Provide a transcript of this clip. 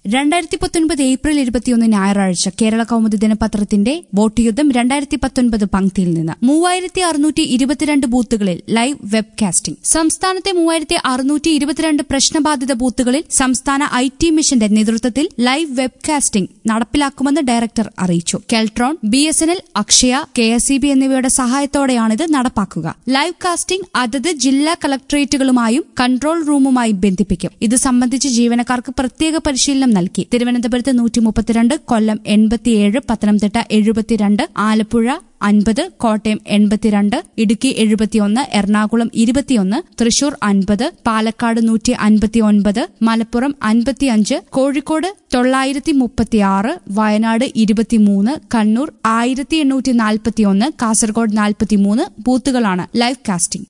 രണ്ടായിരത്തി പത്തൊൻപത് ഏപ്രിൽ ഇരുപത്തിയൊന്ന് ഞായറാഴ്ച കേരള കൗമുദി ദിനപത്രത്തിന്റെ വോട്ട് യുദ്ധം രണ്ടായിരത്തി പത്തൊൻപത് പങ്ക്തിയിൽ നിന്ന് മൂവായിരത്തി അറുന്നൂറ്റി ഇരുപത്തിരണ്ട് ബൂത്തുകളിൽ ലൈവ് വെബ്കാസ്റ്റിംഗ് സംസ്ഥാനത്തെ മൂവായിരത്തി അറുന്നൂറ്റി ഇരുപത്തിരണ്ട് പ്രശ്നബാധിത ബൂത്തുകളിൽ സംസ്ഥാന ഐ ടി മിഷന്റെ നേതൃത്വത്തിൽ ലൈവ് വെബ്കാസ്റ്റിംഗ് നടപ്പിലാക്കുമെന്ന് ഡയറക്ടർ അറിയിച്ചു Keltron B S N L Akshaya K S E B എന്നിവയുടെ സഹായത്തോടെയാണിത് നടപ്പാക്കുക ലൈവ് കാസ്റ്റിംഗ് അതത് ജില്ലാ കളക്ടറേറ്റുകളുമായും കൺട്രോൾ റൂമുമായും ബന്ധിപ്പിക്കും ഇത് സംബന്ധിച്ച് ജീവനക്കാർക്ക് പ്രത്യേക പരിശീലനം നൽകി തിരുവനന്തപുരത്ത് നൂറ്റി മുപ്പത്തിരണ്ട് കൊല്ലം എൺപത്തിയേഴ് പത്തനംതിട്ട എഴുപത്തിരണ്ട് ആലപ്പുഴ അൻപത് കോട്ടയം എൺപത്തിരണ്ട് ഇടുക്കി എഴുപത്തിയൊന്ന് എറണാകുളം ഇരുപത്തിയൊന്ന് തൃശൂർ അൻപത് പാലക്കാട് നൂറ്റി അൻപത്തിയൊൻപത് മലപ്പുറം അൻപത്തിയഞ്ച് കോഴിക്കോട് തൊള്ളായിരത്തി മുപ്പത്തിയാറ് വയനാട് ഇരുപത്തിമൂന്ന് കണ്ണൂർ ആയിരത്തി എണ്ണൂറ്റി നാൽപ്പത്തിയൊന്ന് കാസർഗോഡ് നാൽപ്പത്തിമൂന്ന് ബൂത്തുകളാണ് ലൈവ് കാസ്റ്റിംഗ്